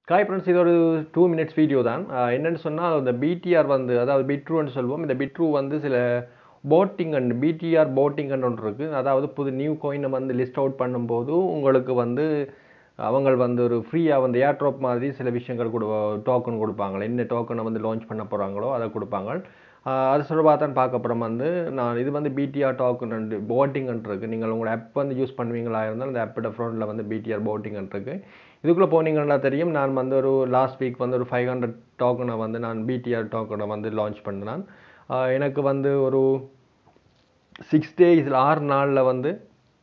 காய் ஃப்ரெண்ட்ஸ் இது ஒரு டூ மினிட்ஸ் வீடியோ தான் ஆஹ் என்னன்னு சொன்னால் இந்த பிடிஆர் வந்து அதாவது பிட்ரூன்னு சொல்லுவோம் இந்த பிட்ரூ வந்து சில போட்டிங் அண்ட் பிடிஆர் போட்டிங் ஒன்று இருக்குது அதாவது புது நியூ கோயினை வந்து லிஸ்ட் அவுட் பண்ணும்போது உங்களுக்கு வந்து அவங்க வந்து ஒரு ஃப்ரீயாக வந்து ஏர் ட்ராப் மாதிரி சில விஷயங்கள் கொடு டோக்கன் கொடுப்பாங்க என்ன டோக்கனை வந்து லான்ச் பண்ண போகிறாங்களோ அதை கொடுப்பாங்க ஆஹ் அது சொல்லுவா தான் பார்க்க அப்புறம் வந்து நான் இது வந்து பிடிஆர் டோக்கன் அண்ட் போட்டிங் இருக்குது நீங்கள் உங்களோட ஆப் வந்து யூஸ் பண்ணுவீங்களா இருந்தால் அந்த ஆப்போட ஃப்ரண்ட்டில் வந்து பிடிஆர் போட்டிங் இருக்குது இதுக்குள்ளே போனீங்கன்னா தெரியும் நான் வந்து ஒரு லாஸ்ட் வீக் வந்து ஒரு ஃபைவ் ஹண்ட்ரட் டோக்கனை வந்து நான் பிடிஆர் டோக்கனை வந்து லான்ச் பண்ணினேன் ஆஹ் எனக்கு வந்து ஒரு சிக்ஸ் டேஸில் ஆறு நாளில் வந்து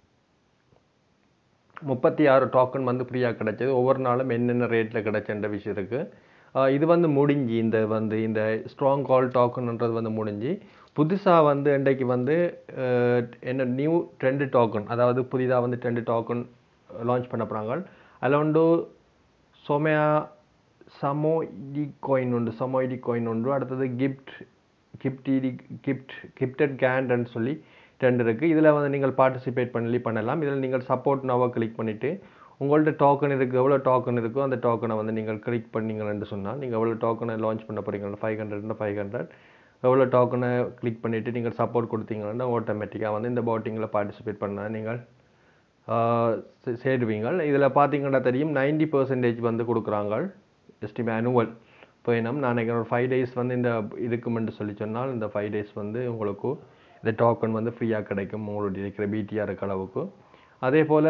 முப்பத்தி ஆறு டோக்கன் வந்து ஃப்ரீயாக கிடைச்சது ஒவ்வொரு நாளும் என்னென்ன ரேட்டில் கிடைச்சன்ற விஷயம் இருக்குது இது வந்து முடிஞ்சு இந்த வந்து இந்த ஸ்ட்ராங் கால் டோக்கன்ன்றது வந்து முடிஞ்சு புதுசாக வந்து இன்றைக்கு வந்து அஹ், என்ன நியூ ட்ரெண்டு டோக்கன் அதாவது புதிதாக வந்து ட்ரெண்டு டோக்கன் லான்ச் பண்ண போகிறாங்க அதில் வந்து சோமையா சமோஇடி காயின் உண்டு சமோஇடி காயின் உண்டு அடுத்தது கிஃப்ட் கிஃப்டி கிஃப்ட் கிஃப்டட் கேண்ட்னு சொல்லி ரெண்டு இருக்குது இதில் வந்து நீங்கள் பார்ட்டிசிபேட் பண்ணி பண்ணலாம் இதில் நீங்கள் சப்போர்ட் நோவை கிளிக் பண்ணிவிட்டு உங்கள்ட்ட டோக்கன் இருக்குது எவ்வளோ டோக்கன் இருக்கோ அந்த டோக்கனை வந்து நீங்கள் கிளிக் பண்ணீங்கன்னு சொன்னால் நீங்கள் எவ்வளோ டோக்கனை லான்ச் பண்ண போகிறீங்க ஃபைவ் ஹண்ட்ரட்னா ஃபைவ் ஹண்ட்ரட் எவ்வளோ டோக்கனை கிளிக் பண்ணிவிட்டு நீங்கள் சப்போர்ட் கொடுத்தீங்கன்னா ஆட்டோமேட்டிக்காக வந்து இந்த போட்டிங்கில் பார்ட்டிசிபேட் பண்ணால் நீங்கள் ஆஹ் சே- சேருவீங்க இதில் பார்த்தீங்கன்னா தெரியும் 90% பர்சன்டேஜ் வந்து கொடுக்குறாங்க எஸ்டிமே அனுவல் இப்போ என்ன நான் நினைக்கிறேன் ஒரு ஃபைவ் டேஸ் வந்து இந்த இருக்குமென்று சொல்லி சொன்னால் இந்த ஃபைவ் டேஸ் வந்து உங்களுக்கு இந்த டோக்கன் வந்து ஃப்ரீயாக கிடைக்கும் உங்களுடைய இருக்கிற பிடிஆர் அளவுக்கு அதே போல்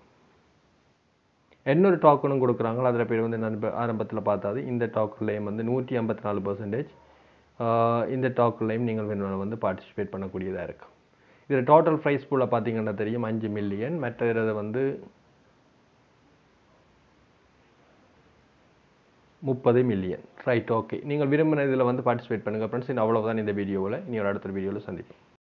இன்னொரு டோக்கனும் கொடுக்குறாங்க அதில் பேர் வந்து நான் ஆரம்பத்தில் பார்த்தாது இந்த டோக்கன்லேயும் வந்து நூற்றி ஐம்பத்தி நாலு பர்சன்டேஜ் இந்த டோக்கன்லேயும் நீங்கள் வேணும் வந்து பார்ட்டிசிபேட் பண்ணக்கூடியதாக இருக்கும் இதில் டோட்டல் ப்ரைஸ் பூல பார்த்தீங்கன்னா தெரியும் அஞ்சு மில்லியன் மற்ற இதை வந்து முப்பது மில்லியன் ரைட் ஓகே நீங்கள் விரும்பின இதில் வந்து பார்ட்டிசிபேட் பண்ணுங்கள் ஃப்ரெண்ட்ஸ் அவ்வளவுதான் இந்த வீடியோவில் இனி ஒரு அடுத்த வீடியோவில் சந்திப்போம்